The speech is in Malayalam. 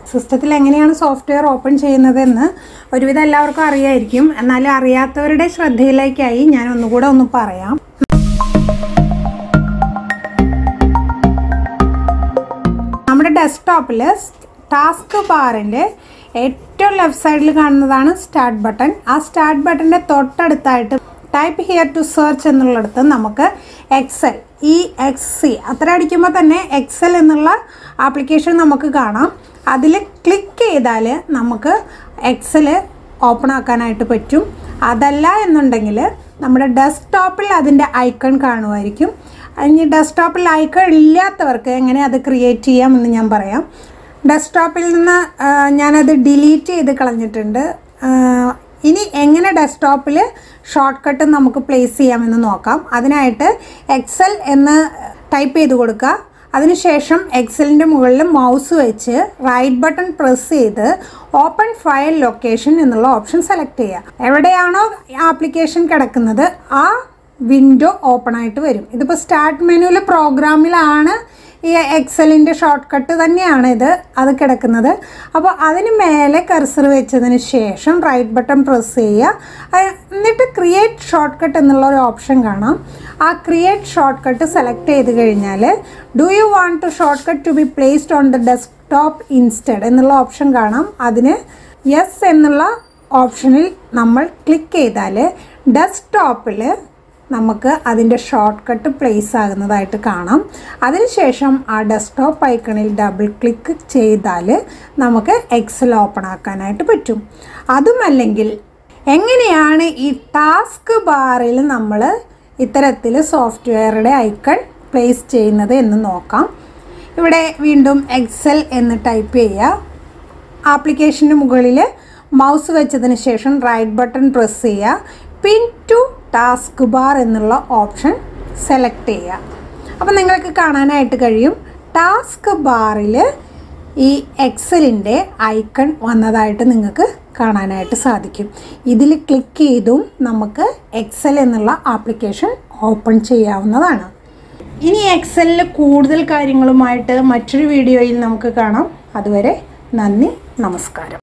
സിസ്റ്റത്തിൽ എങ്ങനെയാണ് സോഫ്റ്റ്വെയർ ഓപ്പൺ ചെയ്യുന്നതെന്ന് ഒരുവിധം എല്ലാവർക്കും അറിയായിരിക്കും എന്നാലും അറിയാത്തവരുടെ ശ്രദ്ധയിലേക്കായി ഞാൻ ഒന്നുകൂടെ ഒന്ന് പറയാം നമ്മുടെ ഡെസ്ക്ടോപ്പിൽ ടാസ്ക് ബാറിൻ്റെ ഏറ്റവും ലെഫ്റ്റ് സൈഡിൽ കാണുന്നതാണ് സ്റ്റാർട്ട് ബട്ടൺ ആ സ്റ്റാർട്ട് ബട്ടൻ്റെ തൊട്ടടുത്തായിട്ട് ടൈപ്പ് ഹിയർ ടു സെർച്ച് എന്നുള്ളിടത്ത് നമുക്ക് എക്സൽ ഇ എക്സ് സി അത്ര അടിക്കുമ്പോൾ തന്നെ എക്സൽ എന്നുള്ള ആപ്ലിക്കേഷൻ നമുക്ക് കാണാം അതിൽ ക്ലിക്ക് ചെയ്താൽ നമുക്ക് എക്സൽ ഓപ്പൺ ആക്കാനായിട്ട് പറ്റും അതല്ല എന്നുണ്ടെങ്കിൽ നമ്മുടെ ഡെസ്ക്ടോപ്പിൽ അതിൻ്റെ ഐക്കൺ കാണുമായിരിക്കും ഇനി ഡെസ്ക്ടോപ്പിൽ ഐക്കൺ ഇല്ലാത്തവർക്ക് എങ്ങനെ അത് ക്രിയേറ്റ് ചെയ്യാമെന്ന് ഞാൻ പറയാം ഡെസ്ക്ടോപ്പിൽ നിന്ന് ആ, ഞാനത് ഡിലീറ്റ് ചെയ്ത് കളഞ്ഞിട്ടുണ്ട് ആ, ഇനി എങ്ങനെ ഡെസ്ക്ടോപ്പിൽ ഷോർട്ട് കട്ട് നമുക്ക് പ്ലേസ് ചെയ്യാമെന്ന് നോക്കാം അതിനായിട്ട് എക്സൽ എന്ന് ടൈപ്പ് ചെയ്ത് കൊടുക്കുക അതിനുശേഷം എക്സലിൻ്റെ മുകളിൽ മൗസ് വെച്ച് റൈറ്റ് ബട്ടൺ പ്രസ് ചെയ്ത് ഓപ്പൺ ഫയൽ ലൊക്കേഷൻ എന്നുള്ള ഓപ്ഷൻ സെലക്ട് ചെയ്യുക എവിടെയാണോ ആപ്ലിക്കേഷൻ കിടക്കുന്നത് ആ വിൻഡോ ഓപ്പൺ ആയിട്ട് വരും ഇതിപ്പോൾ സ്റ്റാർട്ട് മെനുവിൽ പ്രോഗ്രാമിലാണ് ഈ എക്സലിൻ്റെ ഷോർട്ട് കട്ട് തന്നെയാണ് ഇത് അത് കിടക്കുന്നത് അപ്പോൾ അതിന് മേലെ കർസർ വെച്ചതിന് ശേഷം റൈറ്റ് ബട്ടൺ പ്രസ് ചെയ്യുക അത് എന്നിട്ട് ക്രിയേറ്റ് ഷോർട്ട് കട്ട് എന്നുള്ള ഒരു ഓപ്ഷൻ കാണാം ആ ക്രിയേറ്റ് ഷോർട്ട് കട്ട് സെലക്ട് ചെയ്ത് കഴിഞ്ഞാൽ do you want to shortcut to be placed on the desktop instead എന്നുള്ള ഓപ്ഷൻ കാണാം അതിന് യെസ് എന്നുള്ള ഓപ്ഷനിൽ നമ്മൾ ക്ലിക്ക് ചെയ്താൽ ഡെസ്ക്ടോപ്പിൽ നമുക്ക് അതിൻ്റെ ഷോർട്ട് കട്ട് പ്ലേസ് ആകുന്നതായിട്ട് കാണാം അതിനുശേഷം ആ ഡെസ്ക്ടോപ്പ് ഐക്കണിൽ ഡബിൾ ക്ലിക്ക് ചെയ്താൽ നമുക്ക് എക്സൽ ഓപ്പൺ ആക്കാനായിട്ട് പറ്റും അതുമല്ലെങ്കിൽ എങ്ങനെയാണ് ഈ ടാസ്ക് ബാറിൽ നമ്മൾ ഇത്തരത്തിൽ സോഫ്റ്റ്വെയറുടെ ഐക്കൺ പ്ലേസ് ചെയ്യുന്നത് എന്ന് നോക്കാം ഇവിടെ വീണ്ടും എക്സൽ എന്ന് ടൈപ്പ് ചെയ്യുക ആപ്ലിക്കേഷൻ്റെ മുകളിൽ മൗസ് വെച്ചതിന് ശേഷം റൈറ്റ് ബട്ടൺ പ്രസ് ചെയ്യുക പിൻ ടു ടാസ്ക് ബാർ എന്നുള്ള ഓപ്ഷൻ സെലക്ട് ചെയ്യുക അപ്പോൾ നിങ്ങൾക്ക് കാണാനായിട്ട് കഴിയും ടാസ്ക് ബാറിൽ ഈ എക്സലിൻ്റെ ഐക്കൺ വന്നതായിട്ട് നിങ്ങൾക്ക് കാണാനായിട്ട് സാധിക്കും ഇതിൽ ക്ലിക്ക് ചെയ്തും നമുക്ക് എക്സൽ എന്നുള്ള ആപ്ലിക്കേഷൻ ഓപ്പൺ ചെയ്യാവുന്നതാണ് ഇനി എക്സലിൽ കൂടുതൽ കാര്യങ്ങളുമായിട്ട് മറ്റൊരു വീഡിയോയിൽ നമുക്ക് കാണാം അതുവരെ നന്ദി നമസ്കാരം